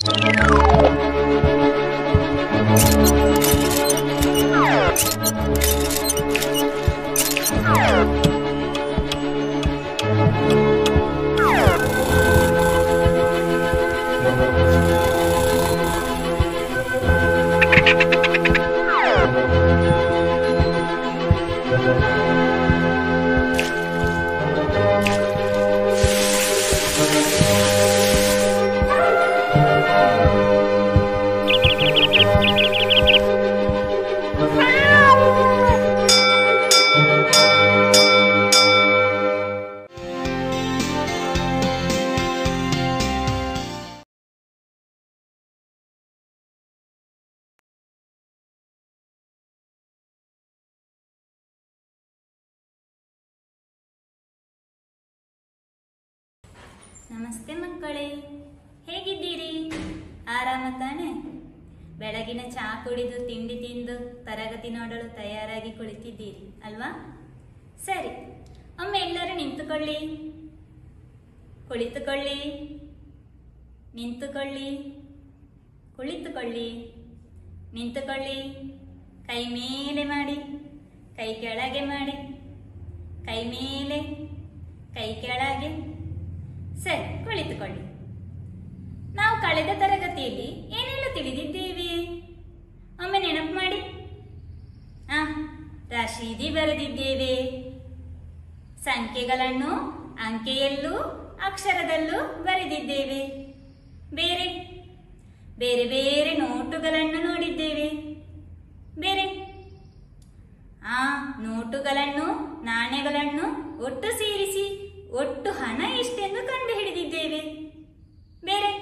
ನಮಸ್ತೆ ಮಕ್ಕಳೇ ಹೇಗಿದ್ದೀರಿ ಆರಾಮ ತಾನೆ ಬೆಳಗಿನ ಚಹಾ ಕುಡಿದು ತಿಂಡಿ ತಿಂದು ತರಗತಿ ನೋಡಲು ತಯಾರಾಗಿ ಕುಳಿತಿದ್ದೀರಿ ಅಲ್ವಾ ಸರಿ ಒಮ್ಮೆ ಎಲ್ಲರೂ ನಿಂತುಕೊಳ್ಳಿ ಕುಳಿತುಕೊಳ್ಳಿ ನಿಂತುಕೊಳ್ಳಿ ಕುಳಿತುಕೊಳ್ಳಿ ನಿಂತುಕೊಳ್ಳಿ ಕೈ ಮೇಲೆ ಮಾಡಿ ಕೈ ಕೆಳಗೆ ಮಾಡಿ ಕೈ ಮೇಲೆ ಕೈ ಕೆಳಗೆ ಸರಿ ಕುಳಿತುಕೊಳ್ಳಿ ನಾವು ಕಳೆದ ತರಗತಿಯಲ್ಲಿ ಏನೆಲ್ಲ ತಿಳಿದಿದ್ದೇವೆ ಒಮ್ಮೆ ನೆನಪು ಮಾಡಿ ಆ ರಶೀದಿ ಬರೆದಿದ್ದೇವೆ ಸಂಖ್ಯೆಗಳನ್ನು ಅಂಕೆಯಲ್ಲೂ ಅಕ್ಷರದಲ್ಲೂ ಬರೆದಿದ್ದೇವೆ ಬೇರೆ ಬೇರೆ ಬೇರೆ ನೋಟುಗಳನ್ನು ನೋಡಿದ್ದೇವೆ ಬೇರೆ ಆ ನೋಟುಗಳನ್ನು ನಾಣ್ಯಗಳನ್ನು ಒಟ್ಟು ಸೇರಿಸಿ ಒಟ್ಟು ಹಣ ಎಷ್ಟೆಂದು ಕಂಡುಹಿಡಿದಿದ್ದೇವೆ ಬೇರೆ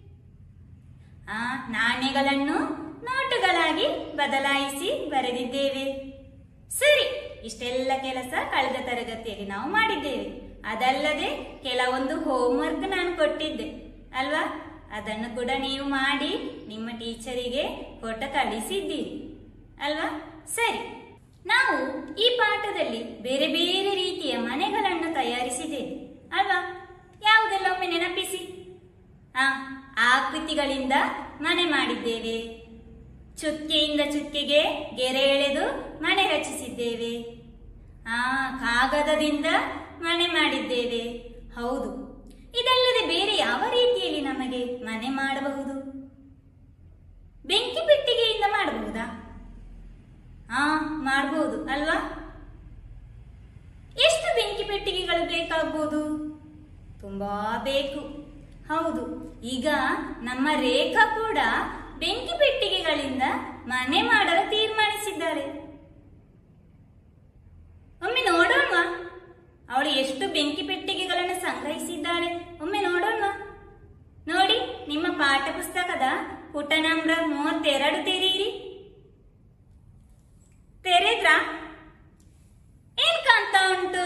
ಆ ನಾಣ್ಯಗಳನ್ನು ನೋಟುಗಳಾಗಿ ಬದಲಾಯಿಸಿ ಬರೆದಿದ್ದೇವೆ ಸರಿ ಇಷ್ಟೆಲ್ಲ ಕೆಲಸ ಕಳೆದ ತರಗತಿಯಲ್ಲಿ ನಾವು ಮಾಡಿದ್ದೇವೆ ಅದಲ್ಲದೆ ಕೆಲವೊಂದು ಹೋಮ್ವರ್ಕ್ ನಾನು ಕೊಟ್ಟಿದ್ದೆ ಅಲ್ವಾ ಅದನ್ನು ಕೂಡ ನೀವು ಮಾಡಿ ನಿಮ್ಮ ಟೀಚರಿಗೆ ಫೋಟೋ ಕಳಿಸಿದ್ದೀರಿ ಅಲ್ವಾ ಸರಿ ನಾವು ಈ ಪಾಠದಲ್ಲಿ ಬೇರೆ ಬೇರೆ ರೀತಿಯ ಮನೆಗಳನ್ನು ತಯಾರಿಸಿದ್ದೇವೆ ಅಲ್ವಾ ಯಾವುದೆಲ್ಲ ಒಮ್ಮೆ ನೆನಪಿಸಿ ಆ ಆಕೃತಿಗಳಿಂದ ಮನೆ ಮಾಡಿದ್ದೇವೆ ಚುಕ್ಕೆಯಿಂದ ಚುಕ್ಕೆಗೆ ಗೆರೆ ಎಳೆದು ಮನೆ ರಚಿಸಿದ್ದೇವೆ ಆ ಕಾಗದದಿಂದ ಮನೆ ಮಾಡಿದ್ದೇವೆ ಹೌದು ಇದಲ್ಲದೆ ಬೇರೆ ಯಾವ ರೀತಿಯಲ್ಲಿ ನಮಗೆ ಮನೆ ಮಾಡಬಹುದು ಬೆಂಕಿ ಪೆಟ್ಟಿಗೆಯಿಂದ ಮಾಡಬಹುದಾ ಹಾ ಮಾಡಬಹುದು ಅಲ್ವಾ ಎಷ್ಟು ಬೆಂಕಿ ಪೆಟ್ಟಿಗೆಗಳು ಬೇಕಾಗ್ಬೋದು ತುಂಬಾ ಬೇಕು ಹೌದು ಈಗ ನಮ್ಮ ರೇಖಾ ಕೂಡ ಬೆಂಕಿ ಪೆಟ್ಟಿಗೆಗಳಿಂದ ಮನೆ ಮಾಡಲು ತೀರ್ಮಾನಿಸಿದ್ದಾರೆ ಒಮ್ಮೆ ನೋಡೋಣವಾ ಅವಳು ಎಷ್ಟು ಬೆಂಕಿ ಪೆಟ್ಟಿಗೆಗಳನ್ನು ಸಂಗ್ರಹಿಸಿದ್ದಾಳೆ ಒಮ್ಮೆ ನೋಡೋಣವಾ ನೋಡಿ ನಿಮ್ಮ ಪಾಠ ಪುಸ್ತಕದ ಪುಟ ನಂಬರ್ ಮೂವತ್ತೆರಡು ತೆರೆಯಿರಿ ತೆರೆದ್ರಾ ಏನ್ ಕಾಣ್ತಾ ಉಂಟು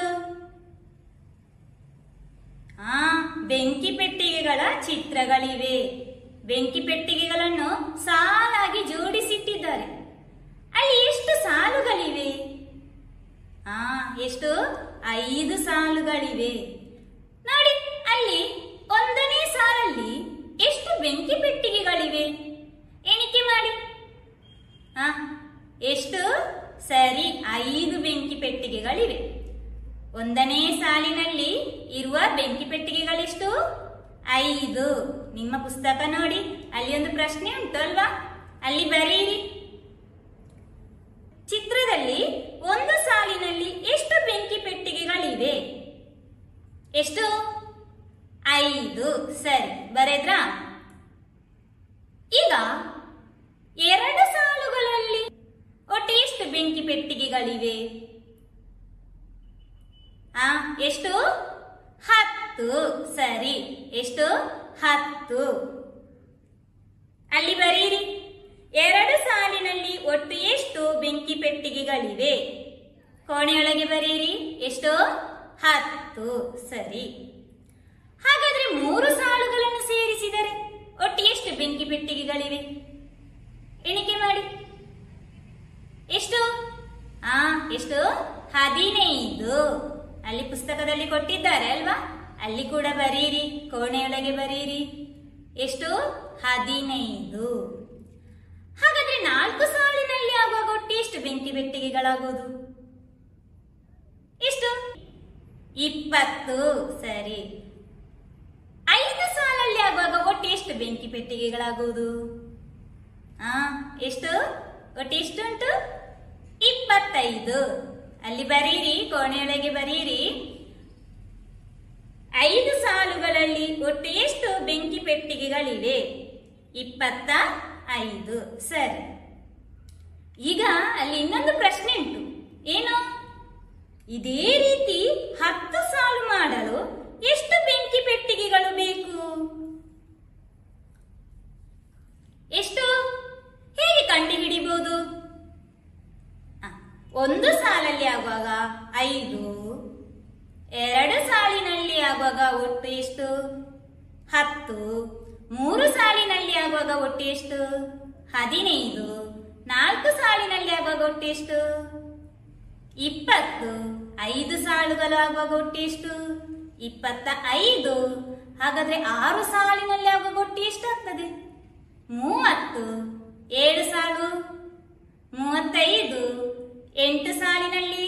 ಆ ಬೆಂಕಿ ಪೆಟ್ಟಿಗೆಗಳ ಚಿತ್ರಗಳಿವೆ ಬೆಂಕಿ ಪೆಟ್ಟಿಗೆಗಳನ್ನು ಸಾಲಾಗಿ ಜೋಡಿಸಿಟ್ಟಿದ್ದಾರೆ ಅಲ್ಲಿ ಎಷ್ಟು ಸಾಲುಗಳಿವೆ ಆ ಎಷ್ಟು ಐದು ಸಾಲುಗಳಿವೆ ನೋಡಿ ಅಲ್ಲಿ ಒಂದನೇ ಸಾಲಲ್ಲಿ ಎಷ್ಟು ಬೆಂಕಿ ಪೆಟ್ಟಿಗೆಗಳಿವೆ ಎಣಿಕೆ ಮಾಡಿ ಆ ಎಷ್ಟು ಸರಿ ಐದು ಬೆಂಕಿ ಪೆಟ್ಟಿಗೆಗಳಿವೆ ಒಂದನೇ ಸಾಲಿನಲ್ಲಿ ಇರುವ ಬೆಂಕಿ ಪೆಟ್ಟಿಗೆಗಳೆಷ್ಟು ಐದು ನಿಮ್ಮ ಪುಸ್ತಕ ನೋಡಿ ಅಲ್ಲಿ ಒಂದು ಪ್ರಶ್ನೆ ಉಂಟು ಅಲ್ವಾ ಅಲ್ಲಿ ಬರೆಯಿರಿ ಚಿತ್ರದಲ್ಲಿ ಒಂದು ಸಾಲಿನಲ್ಲಿ ಎಷ್ಟು ಬೆಂಕಿ ಪೆಟ್ಟಿಗೆಗಳಿವೆ ಎಷ್ಟು ಐದು ಸರಿ ಬರೆದ್ರಾ ಈಗ ಎರಡು ಸಾಲುಗಳಲ್ಲಿ ಒಟ್ಟು ಎಷ್ಟು ಬೆಂಕಿ ಪೆಟ್ಟಿಗೆಗಳಿವೆ ಆ ಎಷ್ಟು ಹತ್ತು ಸರಿ ಎಷ್ಟು ಹತ್ತು ಅಲ್ಲಿ ಬರೀರಿ ಎರಡು ಸಾಲಿನಲ್ಲಿ ಒಟ್ಟು ಎಷ್ಟು ಬೆಂಕಿ ಪೆಟ್ಟಿಗೆಗಳಿವೆ ಕೋಣೆಯೊಳಗೆ ಬರೀರಿ ಎಷ್ಟು ಹತ್ತು ಸರಿ ಹಾಗಾದ್ರೆ ಮೂರು ಸಾಲುಗಳನ್ನು ಸೇರಿಸಿದರೆ ಒಟ್ಟು ಎಷ್ಟು ಬೆಂಕಿ ಪೆಟ್ಟಿಗೆಗಳಿವೆ ಎಣಿಕೆ ಮಾಡಿ ಎಷ್ಟು ಆ ಎಷ್ಟು ಹದಿನೈದು ಅಲ್ಲಿ ಪುಸ್ತಕದಲ್ಲಿ ಕೊಟ್ಟಿದ್ದಾರೆ ಅಲ್ವಾ ಅಲ್ಲಿ ಕೂಡ ಬರೀರಿ ಕೋಣೆಯೊಳಗೆ ಬರೀರಿ ಎಷ್ಟು ಹದಿನೈದು ಹಾಗಾದ್ರೆ ನಾಲ್ಕು ಸಾಲಿನಲ್ಲಿ ಆಗುವಾಗ ಒಟ್ಟು ಎಷ್ಟು ಬೆಂಕಿ ಪೆಟ್ಟಿಗೆಗಳಾಗೋದು ಎಷ್ಟು ಇಪ್ಪತ್ತು ಸರಿ ಐದು ಸಾಲಲ್ಲಿ ಆಗುವಾಗ ಒಟ್ಟು ಎಷ್ಟು ಬೆಂಕಿ ಪೆಟ್ಟಿಗೆಗಳಾಗುವುದು ಆ ಎಷ್ಟು ಒಟ್ಟು ಎಷ್ಟು ಉಂಟು ಇಪ್ಪತ್ತೈದು ಅಲ್ಲಿ ಬರೀರಿ ಕೋಣೆಯೊಳಗೆ ಬರೀರಿ ಐದು ಸಾಲುಗಳಲ್ಲಿ ಒಟ್ಟು ಎಷ್ಟು ಬೆಂಕಿ ಪೆಟ್ಟಿಗೆಗಳಿವೆ ಇಪ್ಪತ್ತ ಐದು ಸರಿ ಈಗ ಅಲ್ಲಿ ಇನ್ನೊಂದು ಪ್ರಶ್ನೆ ಉಂಟು ಏನು ಇದೇ ರೀತಿ ಹತ್ತು ಸಾಲು ಮಾಡಲು ಎಷ್ಟು ಬೆಂಕಿ ಪೆಟ್ಟಿಗೆಗಳು ಬೇಕು ಎಷ್ಟು ಹೇಗೆ ಕಂಡುಹಿಡಿಬಹುದು ಆ, ಒಂದು ಸಾಲಲ್ಲಿ ಆಗುವಾಗ ಐದು ಎರಡು ಸಾಲಿನಲ್ಲಿ ಆಗುವಾಗ ಒಟ್ಟು ಎಷ್ಟು ಹತ್ತು ಮೂರು ಸಾಲಿನಲ್ಲಿ ಆಗುವಾಗ ಒಟ್ಟು ಎಷ್ಟು ಹದಿನೈದು ನಾಲ್ಕು ಸಾಲಿನಲ್ಲಿ ಆಗುವಾಗ ಒಟ್ಟು ಎಷ್ಟು ಇಪ್ಪತ್ತು ಐದು ಸಾಲುಗಳು ಆಗುವಾಗ ಒಟ್ಟು ಎಷ್ಟು ಇಪ್ಪತ್ತ ಐದು ಹಾಗಾದ್ರೆ ಆರು ಸಾಲಿನಲ್ಲಿ ಆಗುವಾಗ ಒಟ್ಟು ಎಷ್ಟು ಆಗ್ತದೆ ಮೂವತ್ತು ಏಳು ಸಾಲು ಮೂವತ್ತೈದು ಎಂಟು ಸಾಲಿನಲ್ಲಿ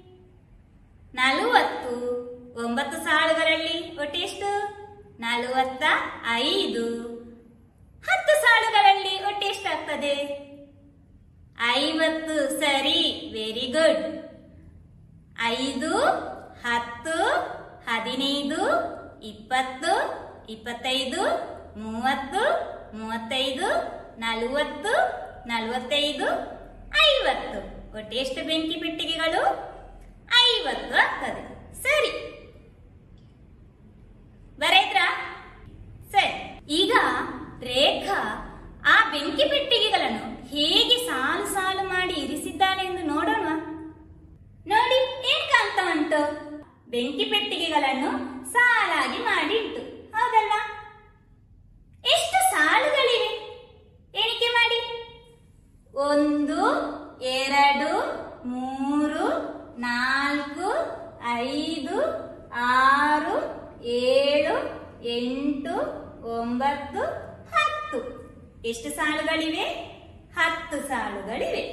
ನಲವತ್ತು ಒಂಬತ್ತು ಸಾಲುಗಳಲ್ಲಿ ಒಟ್ಟು ಎಷ್ಟು ನಲವತ್ತ ಐದು ಹತ್ತು ಸಾಲುಗಳಲ್ಲಿ ಒಟ್ಟು ಎಷ್ಟಾಗ್ತದೆ ಐವತ್ತು ಸರಿ ವೆರಿ ಗುಡ್ ಐದು ಹತ್ತು ಹದಿನೈದು ಇಪ್ಪತ್ತು ಇಪ್ಪತ್ತೈದು ಮೂವತ್ತು ಮೂವತ್ತೈದು ನಲವತ್ತು ನಲವತ್ತೈದು ಐವತ್ತು ಒಟ್ಟು ಎಷ್ಟು ಬೆಂಕಿ ಪೆಟ್ಟಿಗೆಗಳು ಐವತ್ತು ಆಗ್ತದೆ ಸರಿ ಬರೈತ್ರಾ ಸರಿ ಈಗ ರೇಖಾ ಆ ಬೆಂಕಿ ಪೆಟ್ಟಿಗೆಗಳನ್ನು ಹೇಗೆ ಸಾಲು ಸಾಲು ಮಾಡಿ ಇರಿಸಿದ್ದಾಳೆ ಎಂದು ನೋಡೋಣ ನೋಡಿ ಏನ್ ಕಾಣ್ತಾ ಉಂಟು ಬೆಂಕಿ ಪೆಟ್ಟಿಗೆಗಳನ್ನು ಸಾಲಾಗಿ ಮಾಡಿ ಇಟ್ಟು ಹೌದಲ್ಲ ಎಷ್ಟು ಸಾಲುಗಳಿವೆ ಎಣಿಕೆ ಮಾಡಿ ಒಂದು ಎರಡು ಮೂರು ನಾಲ್ಕು ಐದು ಆರು ಏಳು ಎಂಟು ಒಂಬತ್ತು ಹತ್ತು ಎಷ್ಟು ಸಾಲುಗಳಿವೆ ಹತ್ತು ಸಾಲುಗಳಿವೆ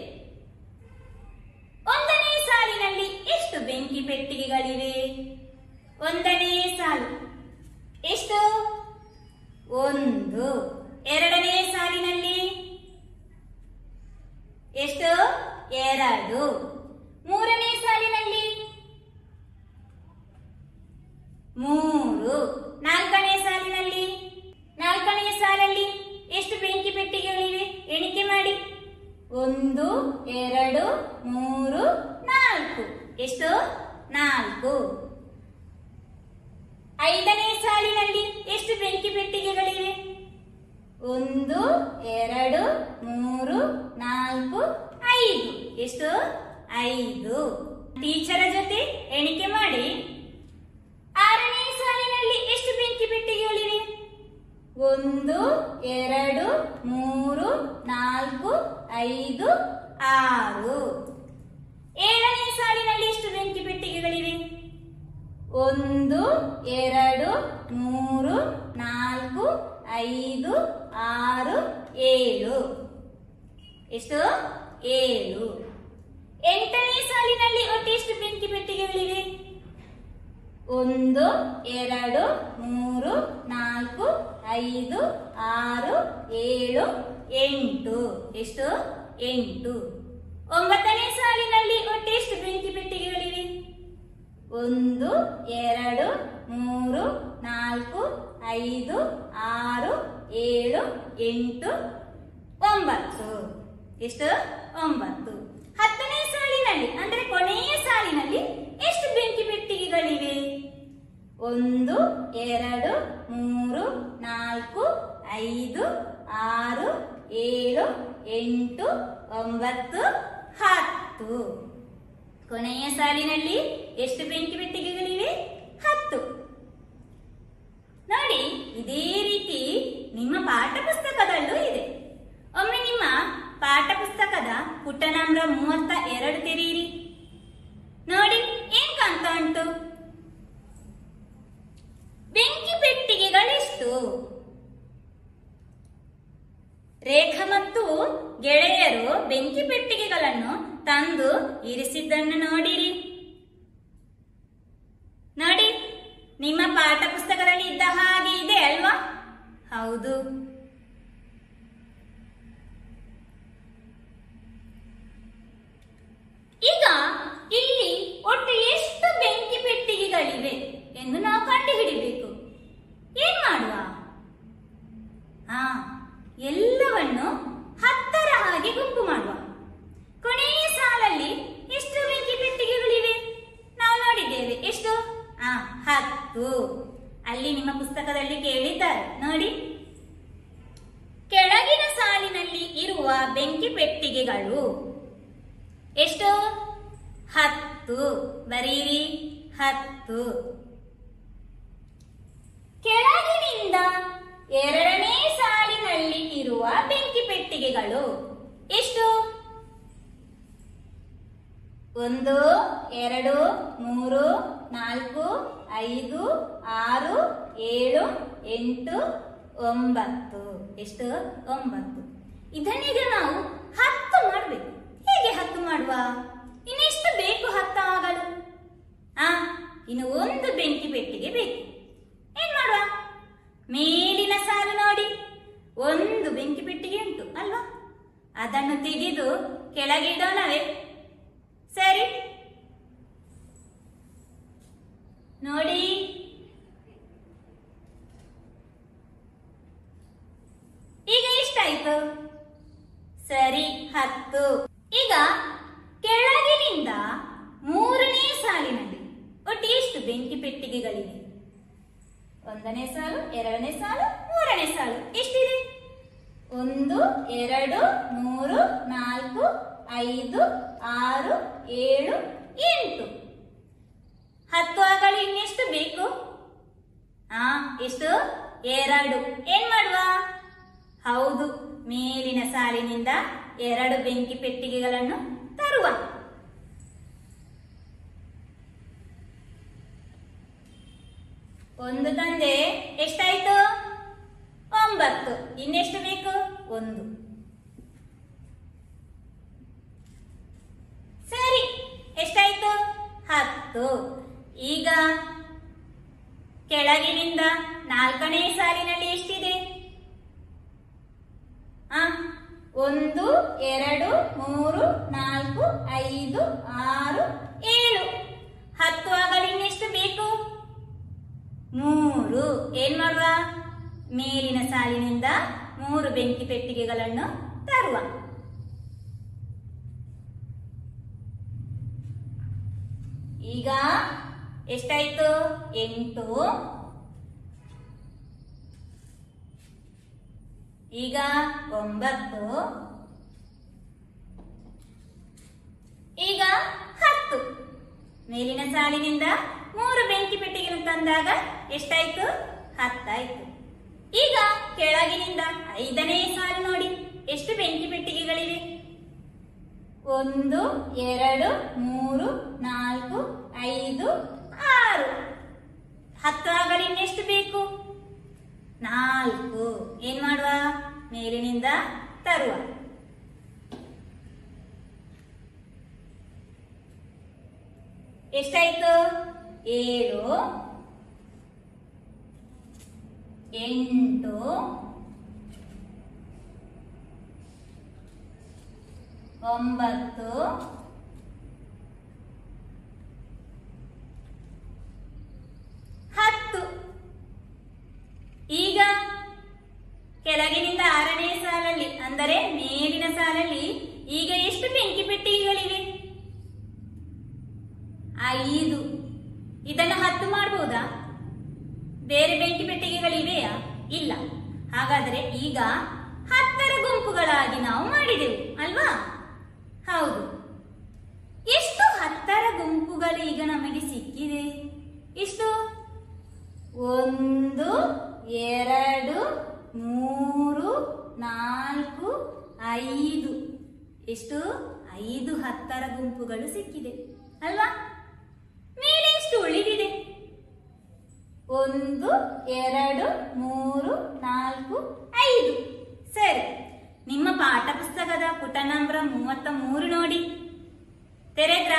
ಒಂದನೇ ಸಾಲಿನಲ್ಲಿ ಎಷ್ಟು ಬೆಂಕಿ ಪೆಟ್ಟಿಗೆಗಳಿವೆ ಒಂದನೇ ಸಾಲು ಎಷ್ಟು ಒಂದು ಎರಡನೇ ಸಾಲಿನಲ್ಲಿ ಎಷ್ಟು ಎರಡು ಮೂರನೇ ಸಾಲಿನಲ್ಲಿ ಮೂರು ನಾಲ್ಕನೇ ಸಾಲಿನಲ್ಲಿ ನಾಲ್ಕನೇ ಸಾಲಲ್ಲಿ ಎಷ್ಟು ಬೆಂಕಿ ಪೆಟ್ಟಿಗೆಗಳಿವೆ ಎಣಿಕೆ ಮಾಡಿ ಒಂದು ಎರಡು ಮೂರು ನಾಲ್ಕು ಎಷ್ಟು ನಾಲ್ಕು ಐದನೇ ಸಾಲಿನಲ್ಲಿ ಎಷ್ಟು ಬೆಂಕಿ ಪೆಟ್ಟಿಗೆಗಳಿವೆ ಒಂದು ಎರಡು ಮೂರು ನಾಲ್ಕು ಐದು ಎಷ್ಟು ಐದು ಟೀಚರ ಜೊತೆ ಎಣಿಕೆ ಮಾಡಿ ಆರನೇ ಸಾಲಿನಲ್ಲಿ ಎಷ್ಟು ಬೆಂಕಿ ಪೆಟ್ಟಿಗೆಗಳಿವೆ ಒಂದು ಎರಡು ಮೂರು ನಾಲ್ಕು ಐದು ಆರು ಏಳನೇ ಸಾಲಿನಲ್ಲಿ ಎಷ್ಟು ಬೆಂಕಿ ಪೆಟ್ಟಿಗೆಗಳಿವೆ ಒಂದು ಎರಡು ಮೂರು ನಾಲ್ಕು ಐದು ಆರು ಏಳು ಎಷ್ಟು ಏಳು ಎಂಟನೇ ಸಾಲಿನಲ್ಲಿ ಒಟ್ಟು ಎಷ್ಟು ಬೆಂಕಿ ಪೆಟ್ಟಿಗೆಗಳಿವೆ ಒಂದು ಎರಡು ಮೂರು ನಾಲ್ಕು ಐದು ಆರು ಏಳು ಎಂಟು ಎಷ್ಟು ಎಂಟು ಒಂಬತ್ತನೇ ಸಾಲಿನಲ್ಲಿ ಒಟ್ಟು ಎಷ್ಟು ಬೆಂಕಿ ಪೆಟ್ಟಿಗೆಗಳಿವೆ ಒಂದು ಎರಡು ಮೂರು ನಾಲ್ಕು ಐದು ಆರು ಏಳು ಎಂಟು ಒಂಬತ್ತು ಎಷ್ಟು ಒಂಬತ್ತು ಹತ್ತನೇ ಸಾಲಿನಲ್ಲಿ ಅಂದ್ರೆ ಕೊನೆಯ ಸಾಲಿನಲ್ಲಿ ಎಷ್ಟು ಬೆಂಕಿ ಪೆಟ್ಟಿಗೆಗಳಿವೆ ಒಂದು ಎರಡು ಮೂರು ನಾಲ್ಕು ಐದು ಆರು ಏಳು ಎಂಟು ಒಂಬತ್ತು ಹತ್ತು ಕೊನೆಯ ಸಾಲಿನಲ್ಲಿ ಎಷ್ಟು ಬೆಂಕಿ ಪೆಟ್ಟಿಗೆಗಳಿವೆ ಹತ್ತು ನೋಡಿ ಇದೇ ರೀತಿ ನಿಮ್ಮ ಪಾಠ ಪುಸ್ತಕದಲ್ಲೂ ಇದೆ ಒಮ್ಮೆ ನಿಮ್ಮ ಪಾಠ ಪುಸ್ತಕದ ಪುಟ ನಂಬರ್ ಮೂವತ್ತ ಎರಡು ತೆರೆಯಿರಿ ನೋಡಿ ಏನ್ ಕಾಣ್ತಾ ಉಂಟು ಬೆಂಕಿ ಪೆಟ್ಟಿಗೆಗಳೆಷ್ಟು ರೇಖಾ ಮತ್ತು ಗೆಳೆಯರು ಬೆಂಕಿ ಪೆಟ್ಟಿಗೆಗಳನ್ನು ತಂದು ಇರಿಸಿದ್ದನ್ನು ನೋಡಿರಿ ನೋಡಿ ನಿಮ್ಮ ಪಾಠ ಪುಸ್ತಕದಲ್ಲಿ ಇದ್ದ ಹಾಗೆ ಇದೆ ಅಲ್ವಾ ಹೌದು ಈಗ ಇಲ್ಲಿ ಒಟ್ಟು ಎಷ್ಟು ಬೆಂಕಿ ಪೆಟ್ಟಿಗೆಗಳಿವೆ ಎಂದು ನಾವು ಕಂಡುಹಿಡಿಬೇಕು ಏನ್ ಮಾಡುವ ಹಾ ಎಲ್ಲವನ್ನು ಹತ್ತರ ಹಾಗೆ ಗುಂಪು ಮಾಡುವ ಕೊನೆಯ ಸಾಲಲ್ಲಿ ಎಷ್ಟು ಬೆಂಕಿ ಪೆಟ್ಟಿಗೆಗಳಿವೆ ನಾವು ನೋಡಿದ್ದೇವೆ ಎಷ್ಟು ಆ ಹತ್ತು ಅಲ್ಲಿ ನಿಮ್ಮ ಪುಸ್ತಕದಲ್ಲಿ ಕೇಳಿದ್ದಾರೆ ನೋಡಿ ಕೆಳಗಿನ ಸಾಲಿನಲ್ಲಿ ಇರುವ ಬೆಂಕಿ ಪೆಟ್ಟಿಗೆಗಳು ಎಷ್ಟು ಹತ್ತು ಬರೀರಿ ಹತ್ತು ಕೆಳಗಿನಿಂದ ಎರಡನೇ ಸಾಲಿನಲ್ಲಿ ಇರುವ ಬೆಂಕಿ ಪೆಟ್ಟಿಗೆಗಳು ಎಷ್ಟು ಒಂದು ಎರಡು ಮೂರು ನಾಲ್ಕು ಐದು ಆರು ಏಳು ಎಂಟು ಒಂಬತ್ತು ಎಷ್ಟು ಒಂಬತ್ತು ಇದನ್ನೀಗ ನಾವು ಹತ್ತು ಮಾಡಬೇಕು ಹೇಗೆ ಹತ್ತು ಮಾಡುವ ಇನ್ನೆಷ್ಟು ಬೇಕು ಹತ್ತು ಆಗಲು ಆ ಇನ್ನು ಒಂದು ಬೆಂಕಿ ಪೆಟ್ಟಿಗೆ ಬೇಕು ಏನ್ ಮಾಡುವ ಮೇಲಿನ ಸಾಲು ನೋಡಿ ಒಂದು ಬೆಂಕಿ ಪೆಟ್ಟಿಗೆ ಉಂಟು ಅಲ್ವಾ ಅದನ್ನು ತೆಗೆದು ಕೆಳಗಿಡೋಣವೇ ಸರಿ ನೋಡಿ ಈಗ ಎಷ್ಟಾಯ್ತು ಸರಿ ಹತ್ತು ಈಗ ಕೆಳಗಿನಿಂದ ಮೂರನೇ ಸಾಲಿನಲ್ಲಿ ಒಟ್ಟು ಎಷ್ಟು ಬೆಂಕಿ ಪೆಟ್ಟಿಗೆಗಳಿವೆ ಒಂದನೇ ಸಾಲು ಎರಡನೇ ಸಾಲು ಮೂರನೇ ಸಾಲು ಎಷ್ಟಿದೆ ಒಂದು ಎರಡು ಮೂರು ನಾಲ್ಕು ಐದು ಆರು ಏಳು ಎಂಟು ಹತ್ತು ಆಗಲು ಇನ್ನೆಷ್ಟು ಬೇಕು ಆ ಎಷ್ಟು ಎರಡು ಏನ್ ಮಾಡುವ ಹೌದು ಮೇಲಿನ ಸಾಲಿನಿಂದ ಎರಡು ಬೆಂಕಿ ಪೆಟ್ಟಿಗೆಗಳನ್ನು ತರುವ ಒಂದು ತಂದೆ ಎಷ್ಟಾಯ್ತು ಒಂಬತ್ತು ಇನ್ನೆಷ್ಟು ಬೇಕು ಒಂದು ಸರಿ ಎಷ್ಟಾಯ್ತು ಹತ್ತು ಈಗ ಕೆಳಗಿನಿಂದ ನಾಲ್ಕನೇ ಸಾಲಿನಲ್ಲಿ ಎಷ್ಟಿದೆ ಆ ಒಂದು ಎರಡು ಮೂರು ನಾಲ್ಕು ಐದು ಆರು ಏಳು ಹತ್ತು ಆಗಲು ಇನ್ನೆಷ್ಟು ಬೇಕು ಮೂರು ಏನ್ ಮಾಡುವ ಮೇಲಿನ ಸಾಲಿನಿಂದ ಮೂರು ಬೆಂಕಿ ಪೆಟ್ಟಿಗೆಗಳನ್ನು ತರುವ ಈಗ ಎಷ್ಟಾಯ್ತು ಎಂಟು ಈಗ ಒಂಬತ್ತು ಈಗ ಹತ್ತು ಮೇಲಿನ ಸಾಲಿನಿಂದ ಮೂರು ಬೆಂಕಿ ಪೆಟ್ಟಿಗೆಯನ್ನು ತಂದಾಗ ಎಷ್ಟಾಯ್ತು ಹತ್ತಾಯ್ತು ಈಗ ಕೆಳಗಿನಿಂದ ಐದನೇ ಸಾಲು ನೋಡಿ ಎಷ್ಟು ಬೆಂಕಿ ಪೆಟ್ಟಿಗೆಗಳಿವೆ ಒಂದು ಎರಡು ಮೂರು ನಾಲ್ಕು ಐದು ಆರು ಹತ್ತು ಆಗಲು ಇನ್ನೆಷ್ಟು ಬೇಕು ನಾಲ್ಕು ಏನ್ ಮಾಡುವ ಮೇಲಿನಿಂದ ತರುವ ಎಷ್ಟಾಯ್ತು ಏಳು ಎಂಟು ಒಂಬತ್ತು ಹತ್ತು ಈಗ ಕೆಳಗಿನಿಂದ ಆರನೇ ಸಾಲಲ್ಲಿ ಅಂದರೆ ಮೇಲಿನ ಸಾಲಲ್ಲಿ ಈಗ ಎಷ್ಟು ಬೆಂಕಿ ಪೆಟ್ಟಿಗೆಗಳಿವೆ ಐದು ಇದನ್ನು ಹತ್ತು ಮಾಡಬಹುದಾ ಬೇರೆ ಬೆಂಕಿ ಪೆಟ್ಟಿಗೆಗಳಿವೆಯಾ ಇಲ್ಲ ಹಾಗಾದರೆ ಈಗ ಹತ್ತರ ಗುಂಪುಗಳಾಗಿ ನಾವು ಮಾಡಿದೆವು ಅಲ್ವಾ ಹೌದು ಎಷ್ಟು ಹತ್ತರ ಗುಂಪುಗಳು ಈಗ ನಮಗೆ ಸಿಕ್ಕಿದೆ ಎಷ್ಟು ಒಂದು ಎರಡು ಮೂರು ನಾಲ್ಕು ಐದು ಎಷ್ಟು ಐದು ಹತ್ತರ ಗುಂಪುಗಳು ಸಿಕ್ಕಿದೆ ಅಲ್ವಾ ಮೇಲೆ ಎಷ್ಟು ಉಳಿದಿದೆ ಒಂದು ಎರಡು ಮೂರು ನಾಲ್ಕು ಐದು ಸರಿ ಮೂವತ್ತ ಮೂರು ನೋಡಿ ತೆರೆದ್ರ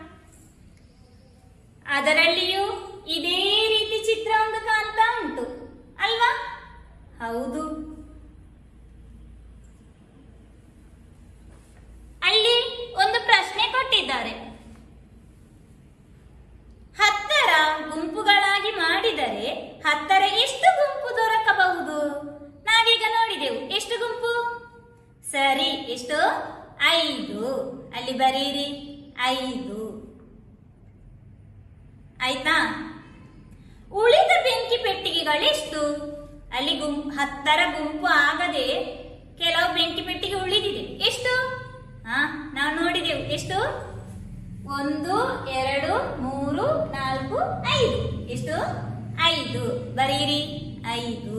ಅದರಲ್ಲಿಯೂ ಇದೇ ರೀತಿ ಚಿತ್ರ ಒಂದು ಕಾಣ್ತಾ ಉಂಟು ಅಲ್ವಾ ಹೌದು ಅಲ್ಲಿ ಒಂದು ಪ್ರಶ್ನೆ ಕೊಟ್ಟಿದ್ದಾರೆ ಹತ್ತರ ಗುಂಪುಗಳಾಗಿ ಮಾಡಿದರೆ ಹತ್ತರ ಎಷ್ಟು ಗುಂಪು ದೊರಕಬಹುದು ನಾವೀಗ ನೋಡಿದೆವು ಎಷ್ಟು ಗುಂಪು ಸರಿ ಎಷ್ಟು ಐದು ಅಲ್ಲಿ ಬರೀರಿ ಐದು ಆಯ್ತಾ ಉಳಿದ ಬೆಂಕಿ ಪೆಟ್ಟಿಗೆಗಳೆಷ್ಟು ಅಲ್ಲಿ ಗುಂಪು ಹತ್ತರ ಗುಂಪು ಆಗದೆ ಕೆಲವು ಬೆಂಕಿ ಪೆಟ್ಟಿಗೆ ಉಳಿದಿದೆ ಎಷ್ಟು ಹಾ ನಾವು ನೋಡಿದೆವು ಎಷ್ಟು ಒಂದು ಎರಡು ಮೂರು ನಾಲ್ಕು ಐದು ಎಷ್ಟು ಐದು ಬರೀರಿ ಐದು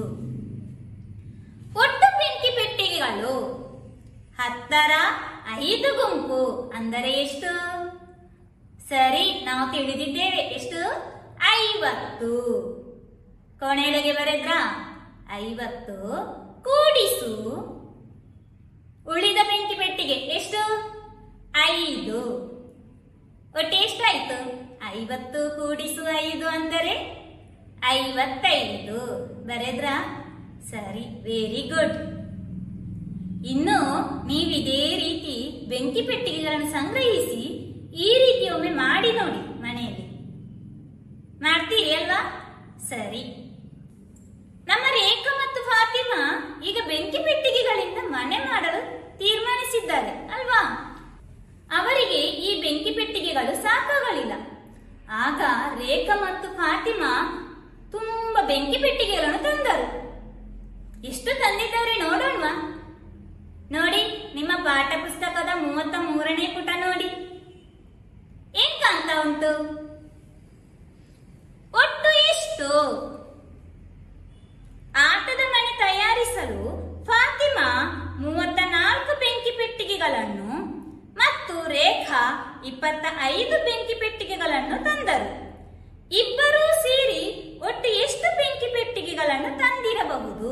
ಒಟ್ಟು ಬೆಂಕಿ ಪೆಟ್ಟಿಗೆಗಳು ಹತ್ತರ ಐದು ಗುಂಪು ಅಂದರೆ ಎಷ್ಟು ಸರಿ ನಾವು ತಿಳಿದಿದ್ದೇವೆ ಎಷ್ಟು ಐವತ್ತು ಕೊನೆಯೊಳಗೆ ಬರೆದ್ರ ಐವತ್ತು ಕೂಡಿಸು ಉಳಿದ ಬೆಂಕಿ ಪೆಟ್ಟಿಗೆ ಎಷ್ಟು ಐದು ಒಟ್ಟು ಎಷ್ಟಾಯ್ತು ಐವತ್ತು ಕೂಡಿಸು ಐದು ಅಂದರೆ ಐವತ್ತೈದು ಬರೆದ್ರ ಸರಿ ವೆರಿ ಗುಡ್ ಇನ್ನು ನೀವು ಇದೇ ರೀತಿ ಬೆಂಕಿ ಪೆಟ್ಟಿಗೆಗಳನ್ನು ಸಂಗ್ರಹಿಸಿ ಈ ರೀತಿ ಒಮ್ಮೆ ಮಾಡಿ ನೋಡಿ ಮನೆಯಲ್ಲಿ ಮಾಡ್ತೀರಿ ಅಲ್ವಾ ಸರಿ ನಮ್ಮ ರೇಖಾ ಮತ್ತು ಫಾತಿಮಾ ಈಗ ಬೆಂಕಿ ಪೆಟ್ಟಿಗೆಗಳಿಂದ ಮನೆ ಮಾಡಲು ತೀರ್ಮಾನಿಸಿದ್ದಾರೆ ಅಲ್ವಾ ಅವರಿಗೆ ಈ ಬೆಂಕಿ ಪೆಟ್ಟಿಗೆಗಳು ಸಾಕಾಗಲಿಲ್ಲ ಆಗ ರೇಖಾ ಮತ್ತು ಫಾತಿಮಾ ತುಂಬಾ ಬೆಂಕಿ ಪೆಟ್ಟಿಗೆಗಳನ್ನು ತಂದರು ಎಷ್ಟು ತಂದಿದ್ದಾರೆ ನೋಡೋಣವಾ ನೋಡಿ ನಿಮ್ಮ ಪಾಠ ಪುಸ್ತಕದ ಮೂವತ್ತ ಮೂರನೇ ಪುಟ ನೋಡಿ ಏನ್ ಕಾಣ್ತಾ ಉಂಟು ಒಟ್ಟು ಎಷ್ಟು ಆಟದ ಮನೆ ತಯಾರಿಸಲು ಫಾತಿಮಾ ಮೂವತ್ತ ನಾಲ್ಕು ಬೆಂಕಿ ಪೆಟ್ಟಿಗೆಗಳನ್ನು ಮತ್ತು ರೇಖಾ ಇಪ್ಪತ್ತ ಐದು ಬೆಂಕಿ ಪೆಟ್ಟಿಗೆಗಳನ್ನು ತಂದರು ಇಬ್ಬರೂ ಸೇರಿ ಒಟ್ಟು ಎಷ್ಟು ಬೆಂಕಿ ಪೆಟ್ಟಿಗೆಗಳನ್ನು ತಂದಿರಬಹುದು